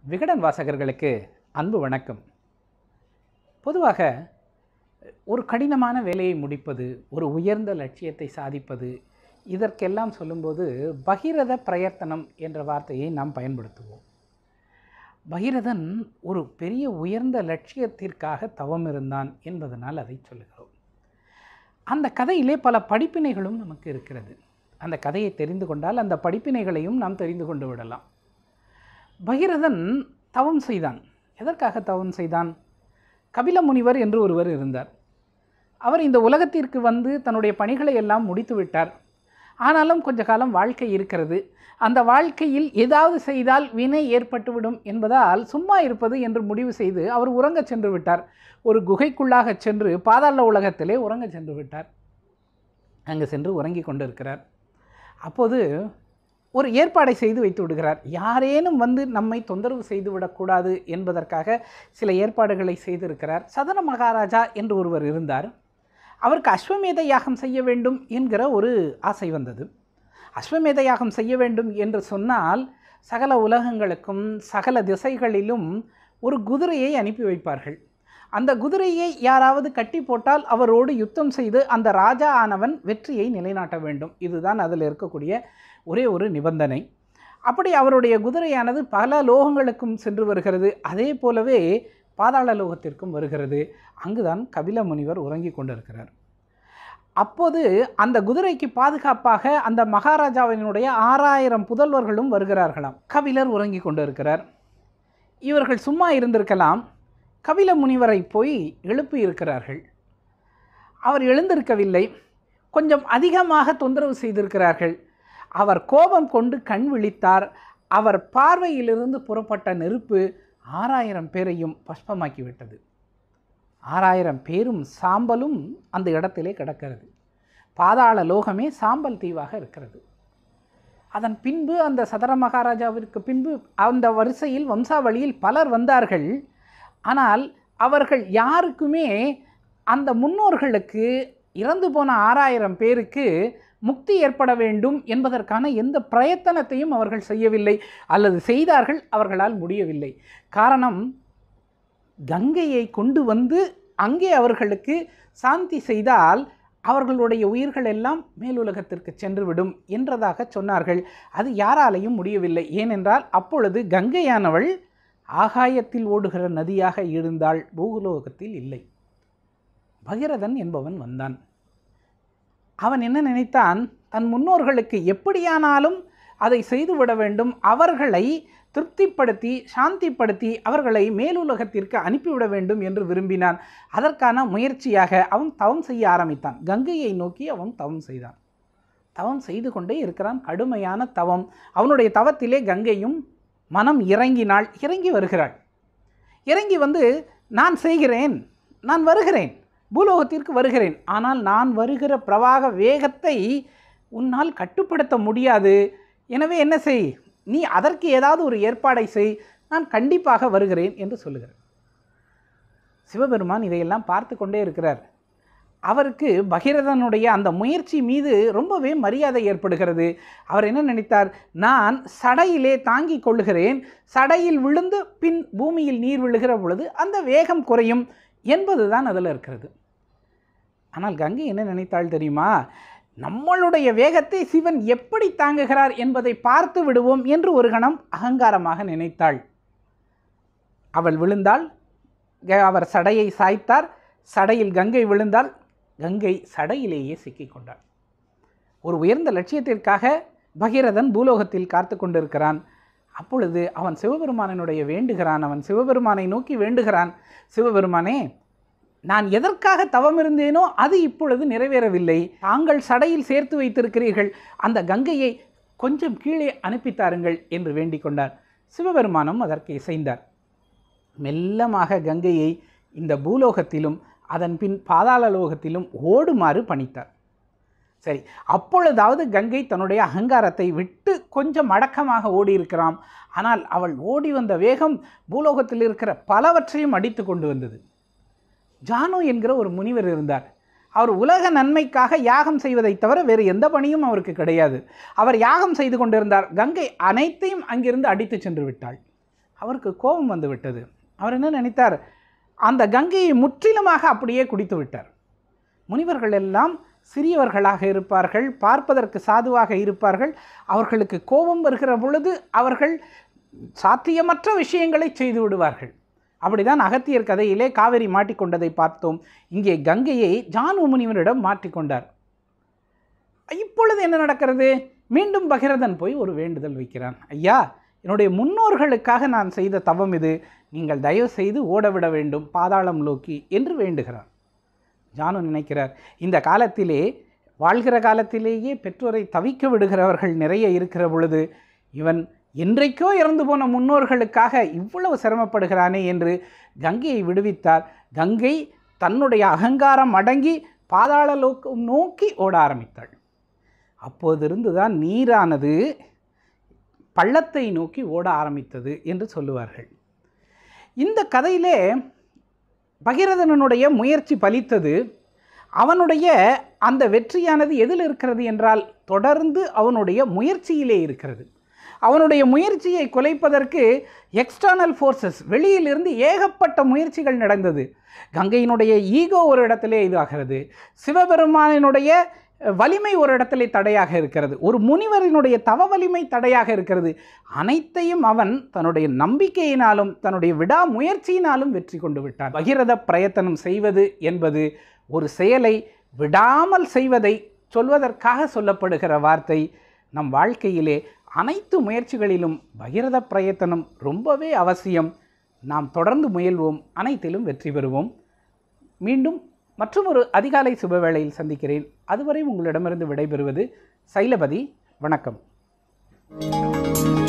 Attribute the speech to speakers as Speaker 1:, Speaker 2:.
Speaker 1: விகடன் வாசகர்களுக்கு அன்பு வணக்கம் பொதுவாக ஒரு கடினமான வேலையை முடிப்பது ஒரு உயர்ந்த லட்சியத்தை சாதிப்பது இதற்கெல்லாம் சொல்லும்போது பகிரத பிரயத்தனம் என்ற வார்த்தையை நாம் பயன்படுத்துவோம் பகிரதன் ஒரு பெரிய உயர்ந்த லட்சியத்திற்காக தவம் இருந்தான் என்பதனால் அதை சொல்லுகிறோம் அந்த கதையிலே பல படிப்பினைகளும் நமக்கு இருக்கிறது அந்த கதையை தெரிந்து கொண்டால் அந்த படிப்பினைகளையும் நாம் தெரிந்து கொண்டு விடலாம் பகிரதன் தவம் செய்தான் எதற்காக தவம் செய்தான் கபில முனிவர் என்று ஒருவர் இருந்தார் அவர் இந்த உலகத்திற்கு வந்து தன்னுடைய பணிகளை எல்லாம் முடித்து விட்டார் ஆனாலும் கொஞ்ச காலம் வாழ்க்கை இருக்கிறது அந்த வாழ்க்கையில் ஏதாவது செய்தால் வினை ஏற்பட்டுவிடும் என்பதால் சும்மா இருப்பது என்று முடிவு செய்து அவர் உறங்கச் சென்று விட்டார் ஒரு குகைக்குள்ளாக சென்று பாதாள உலகத்திலே உறங்கச் சென்று விட்டார் அங்கு சென்று உறங்கி கொண்டிருக்கிறார் அப்போது ஒரு ஏற்பாடை செய்து வைத்து விடுகிறார் யாரேனும் வந்து நம்மை தொந்தரவு செய்து விடக்கூடாது என்பதற்காக சில ஏற்பாடுகளை செய்திருக்கிறார் சதன மகாராஜா என்று ஒருவர் இருந்தார் அவருக்கு அஸ்வமேத யாகம் செய்ய வேண்டும் என்கிற ஒரு ஆசை வந்தது அஸ்வமேத யாகம் செய்ய வேண்டும் என்று சொன்னால் சகல உலகங்களுக்கும் சகல திசைகளிலும் ஒரு குதிரையை அனுப்பி வைப்பார்கள் அந்த குதிரையை யாராவது கட்டி போட்டால் அவரோடு யுத்தம் செய்து அந்த ராஜா ஆனவன் வெற்றியை நிலைநாட்ட வேண்டும் இதுதான் அதில் இருக்கக்கூடிய ஒரே ஒரு நிபந்தனை அப்படி அவருடைய குதிரையானது பல லோகங்களுக்கும் சென்று வருகிறது அதே போலவே பாதாள லோகத்திற்கும் வருகிறது அங்குதான் கபில முனிவர் உறங்கி கொண்டிருக்கிறார் அப்போது அந்த குதிரைக்கு பாதுகாப்பாக அந்த மகாராஜாவினுடைய ஆறாயிரம் புதல்வர்களும் வருகிறார்களாம் கபிலர் உறங்கி கொண்டிருக்கிறார் இவர்கள் சும்மா இருந்திருக்கலாம் கபில முனிவரை போய் எழுப்பி இருக்கிறார்கள் அவர் எழுந்திருக்கவில்லை கொஞ்சம் அதிகமாக தொந்தரவு செய்திருக்கிறார்கள் அவர் கோபம் கொண்டு கண் விழித்தார் அவர் பார்வையிலிருந்து புறப்பட்ட நெருப்பு ஆறாயிரம் பேரையும் பஸ்பமாக்கி விட்டது ஆறாயிரம் பேரும் சாம்பலும் அந்த இடத்திலே கிடக்கிறது பாதாள லோகமே சாம்பல் தீவாக இருக்கிறது அதன் பின்பு அந்த சதர மகாராஜாவிற்கு பின்பு அந்த வரிசையில் வம்சாவளியில் பலர் வந்தார்கள் ஆனால் அவர்கள் யாருக்குமே அந்த முன்னோர்களுக்கு இறந்து போன ஆறாயிரம் பேருக்கு முக்தி ஏற்பட வேண்டும் என்பதற்கான எந்த பிரயத்தனத்தையும் அவர்கள் செய்யவில்லை அல்லது செய்தார்கள் அவர்களால் முடியவில்லை காரணம் கங்கையை கொண்டு வந்து அங்கே அவர்களுக்கு சாந்தி செய்தால் அவர்களுடைய உயிர்கள் எல்லாம் மேலுலகத்திற்கு சென்றுவிடும் என்றதாக சொன்னார்கள் அது யாராலையும் முடியவில்லை ஏனென்றால் அப்பொழுது கங்கையானவள் ஆகாயத்தில் ஓடுகிற நதியாக இருந்தால் பூலோகத்தில் இல்லை பகிரதன் என்பவன் வந்தான் அவன் என்ன நினைத்தான் தன் முன்னோர்களுக்கு எப்படியானாலும் அதை செய்துவிட வேண்டும் அவர்களை திருப்திப்படுத்தி சாந்திப்படுத்தி அவர்களை மேலுலகத்திற்கு அனுப்பிவிட வேண்டும் என்று விரும்பினான் அதற்கான முயற்சியாக அவன் தவம் செய்ய ஆரம்பித்தான் கங்கையை நோக்கி அவன் தவம் செய்தான் தவம் செய்து கொண்டே இருக்கிறான் கடுமையான தவம் அவனுடைய தவத்திலே கங்கையும் மனம் இறங்கினாள் இறங்கி வருகிறாள் இறங்கி வந்து நான் செய்கிறேன் நான் வருகிறேன் பூலோகத்திற்கு வருகிறேன் ஆனால் நான் வருகிற பிரவாக வேகத்தை உன்னால் கட்டுப்படுத்த முடியாது எனவே என்ன செய் நீ அதற்கு ஏதாவது ஒரு ஏற்பாடை செய் நான் கண்டிப்பாக வருகிறேன் என்று சொல்லுகிறார் சிவபெருமான் இதையெல்லாம் பார்த்து கொண்டே இருக்கிறார் அவருக்கு பகிரதனுடைய அந்த முயற்சி மீது ரொம்பவே மரியாதை ஏற்படுகிறது அவர் என்ன நினைத்தார் நான் சடையிலே தாங்கிக் கொள்ளுகிறேன் சடையில் விழுந்து பின் பூமியில் நீர் விழுகிற பொழுது அந்த வேகம் குறையும் என்பதுதான் அதில் இருக்கிறது ஆனால் கங்கை என்ன நினைத்தாள் தெரியுமா நம்மளுடைய வேகத்தை சிவன் எப்படி தாங்குகிறார் என்பதை பார்த்து விடுவோம் என்று ஒரு கணம் அகங்காரமாக நினைத்தாள் அவள் விழுந்தாள் அவர் சடையை சாய்த்தார் சடையில் கங்கை விழுந்தால் கங்கை சடையிலேயே சிக்கிக்கொண்டாள் ஒரு உயர்ந்த லட்சியத்திற்காக பகீரதன் பூலோகத்தில் காத்து கொண்டிருக்கிறான் அப்பொழுது அவன் சிவபெருமானனுடைய வேண்டுகிறான் அவன் சிவபெருமானை நோக்கி வேண்டுகிறான் சிவபெருமானே நான் எதற்காக தவம் இருந்தேனோ அது இப்பொழுது நிறைவேறவில்லை தாங்கள் சடையில் சேர்த்து வைத்திருக்கிறீர்கள் அந்த கங்கையை கொஞ்சம் கீழே அனுப்பித்தாருங்கள் என்று வேண்டிக் கொண்டார் சிவபெருமானும் அதற்கு இசைந்தார் மெல்லமாக கங்கையை இந்த பூலோகத்திலும் அதன் பின் பாதாள லோகத்திலும் ஓடுமாறு பணித்தார் சரி அப்பொழுதாவது கங்கை தன்னுடைய அகங்காரத்தை விட்டு கொஞ்சம் அடக்கமாக ஓடி இருக்கிறான் ஆனால் அவள் ஓடி வந்த வேகம் பூலோகத்தில் இருக்கிற பலவற்றையும் அடித்து கொண்டு வந்தது ஜானு என்கிற ஒரு முனிவர் இருந்தார் அவர் உலக நன்மைக்காக யாகம் செய்வதை தவிர வேறு எந்த பணியும் அவருக்கு கிடையாது அவர் யாகம் செய்து கொண்டிருந்தார் கங்கை அனைத்தையும் அங்கிருந்து அடித்து சென்று விட்டாள் அவருக்கு கோபம் வந்து விட்டது அவர் என்ன நினைத்தார் அந்த கங்கையை முற்றிலுமாக அப்படியே குடித்து விட்டார் முனிவர்கள் எல்லாம் சிறியவர்களாக இருப்பார்கள் பார்ப்பதற்கு சாதுவாக இருப்பார்கள் அவர்களுக்கு கோபம் வருகிற பொழுது அவர்கள் சாத்தியமற்ற விஷயங்களை செய்து விடுவார்கள் அப்படிதான் அகத்தியர் கதையிலே காவிரி மாட்டிக்கொண்டதை பார்த்தோம் இங்கே கங்கையை ஜானு முனிவரிடம் மாற்றிக்கொண்டார் இப்பொழுது என்ன நடக்கிறது மீண்டும் பகிரதன் போய் ஒரு வேண்டுதல் வைக்கிறான் ஐயா என்னுடைய முன்னோர்களுக்காக நான் செய்த தவம் இது நீங்கள் தயவு செய்து ஓடவிட வேண்டும் பாதாளம் நோக்கி என்று வேண்டுகிறார் ஜானு நினைக்கிறார் இந்த காலத்திலே வாழ்கிற காலத்திலேயே பெற்றோரை தவிக்க விடுகிறவர்கள் நிறைய இருக்கிற பொழுது இவன் என்றைக்கோ இறந்து போன முன்னோர்களுக்காக இவ்வளவு சிரமப்படுகிறானே என்று கங்கையை விடுவித்தார் கங்கை தன்னுடைய அகங்காரம் அடங்கி பாதாள லோக்கம் நோக்கி ஓட ஆரம்பித்தாள் அப்போதிருந்து தான் நீரானது பள்ளத்தை நோக்கி ஓட ஆரம்பித்தது என்று சொல்லுவார்கள் இந்த கதையிலே பகிரதனுடைய முயற்சி பலித்தது அவனுடைய அந்த வெற்றியானது எதில் இருக்கிறது என்றால் தொடர்ந்து அவனுடைய முயற்சியிலே இருக்கிறது அவனுடைய முயற்சியை குலைப்பதற்கு எக்ஸ்டர்னல் ஃபோர்ஸஸ் வெளியிலிருந்து ஏகப்பட்ட முயற்சிகள் நடந்தது கங்கையினுடைய ஈகோ ஒரு இடத்திலே இதாகிறது சிவபெருமானினுடைய வலிமை ஒரு இடத்திலே தடையாக இருக்கிறது ஒரு முனிவரினுடைய தவ வலிமை தடையாக இருக்கிறது அனைத்தையும் அவன் தன்னுடைய நம்பிக்கையினாலும் தன்னுடைய விடாமுயற்சியினாலும் வெற்றி கொண்டு விட்டான் பகிரத பிரயத்தனம் செய்வது என்பது ஒரு செயலை விடாமல் செய்வதை சொல்வதற்காக சொல்லப்படுகிற வார்த்தை நம் வாழ்க்கையிலே அனைத்து முயற்சிகளிலும் பகிரத பிரயத்தனம் ரொம்பவே அவசியம் நாம் தொடர்ந்து முயல்வோம் அனைத்திலும் வெற்றி பெறுவோம் மீண்டும் மற்றும் ஒரு அதிகாலை சுபவேளையில் சந்திக்கிறேன் அதுவரை உங்களிடமிருந்து விடைபெறுவது சைலபதி வணக்கம்